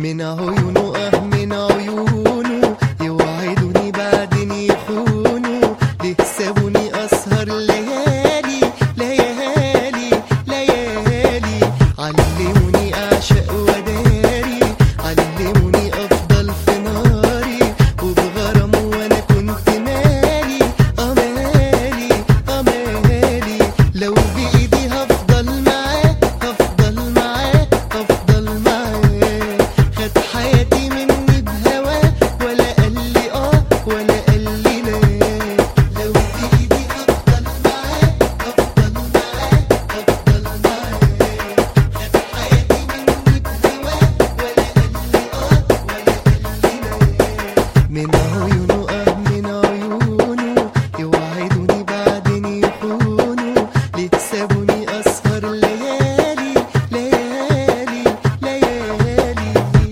من عيونه اه من عيونه يوعدوني بعدين يخونوا يكسبوني اسهر ليالي ليالي ليالي علموني اعشق وداري علموني افضل في ناري وبغرام وانا كنت مالي امالي امالي لو بايدي هفضل معاه هفضل معاه هفضل معاه خد حياتي مني بهواه ولا قال لي اه ولا قال لي لا لو بايدي هفضل معاه هفضل معاه هفضل معاه خد حياتي مني بهواه ولا قال لي اه ولا قال لي لا من عيونه اه من عيونه يوعدوني بعدين يخونوا ليكسبوني اسهر ليالي ليالي ليالي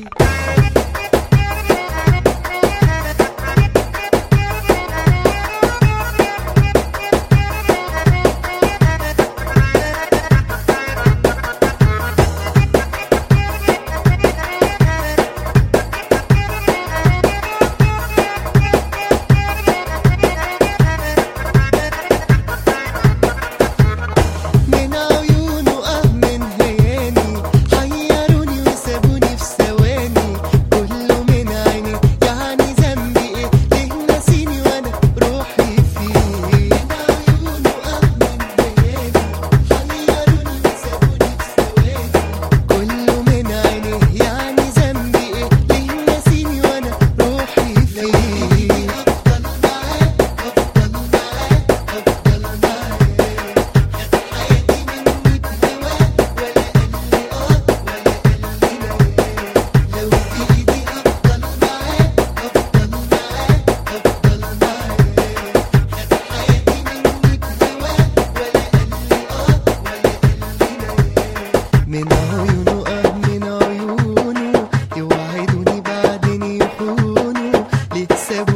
من عيونه اه من هياني حيروني وسابوني في ثواني كله من عيني يعني ذنبي ايه ليه ناسيني وانا روحي فيه من عيونه اه من هياني حيروني وسابوني في ثواني كله من عيني يعني ذنبي ايه ليه ناسيني وانا روحي فيه افضل معاه افضل معاه افضل معاه حياتي مني بهواه ولا قال لي اه ولا قال لي لا لو بايدي افضل معاه افضل معاه افضل معاه خد حياتي مني بهواه ولا قال لي اه ولا قال لي لا من عيونه اه من عيونه يوعدوني بعدين يخونوا ليكسبوا